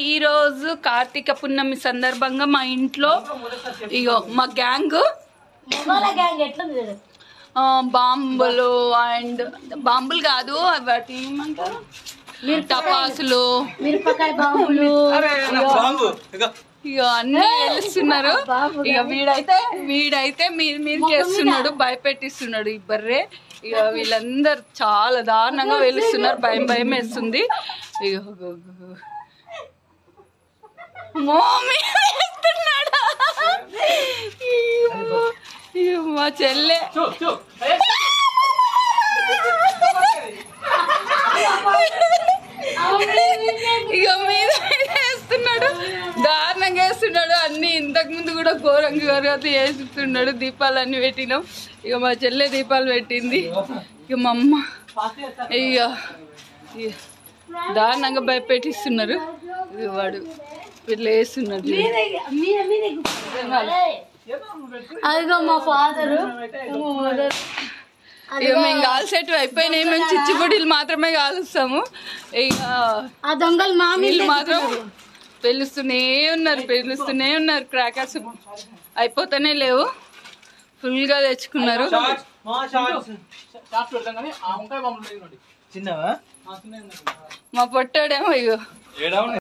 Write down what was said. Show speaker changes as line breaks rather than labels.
ఈ రోజు కార్తీక పున్నమి సందర్భంగా మా ఇంట్లో ఇగో మా గ్యాంగ్
మొగల గ్యాంగ్ ఎట్లుంది చూడు
ఆ, బాంబులు అండ్ బాంబులు కాదు వాటి ఏమంటారు టపాసులు
మిరపకాయ బాంబులు
బాంబు ఇక
ఇక అన్ని వేస్తున్నారు ఇక వీడైతే వీడైతే మీద మీదకి వేస్తున్నాడు భయపెట్టిస్తున్నాడు ఈ బర్రె ఇక వీళ్ళందరూ చాలా దారుణంగా వెలుస్తున్నారు భయం భయం వేస్తుంది ఇక మమ్మీ వేస్తున్నాడా ఇయ్యో, ఇయ్యో, మా చెల్లె ఇక మీద మీద వేస్తున్నాడు దారుణంగా వేస్తున్నాడు అన్ని ఇంతకు ముందు కూడా ఘోరంగా ఘోరంగా వేస్తున్నాడు దీపాలన్నీ పెట్టినాం ఇక మా చెల్లె దీపాలు పెట్టింది ఇక మా అమ్మ ఇక ఇక దారుణంగా భయపెట్టిస్తున్నారు ఇక వాడు ఇట్లా వేస్తున్నాడు చూడు.
అదిగో మా ఫాదరు మా మదర్
ఇక మేము కాల్సేటివి అయిపోయినాయి మేము చిచ్చుబుడిలు మాత్రమే కాలుస్తాము ఇక
ఆ దొంగలు మా మీద
వీళ్ళు మాత్రం పెళ్ళిస్తూనే ఉన్నారు పెళ్ళిస్తూనే ఉన్నారు క్రాకర్స్ అయిపోతూనే లేవు ఫుల్ గా తెచ్చుకున్నారు
చిన్నవా
మా పొట్టాడేమో ఇగో
ఏడా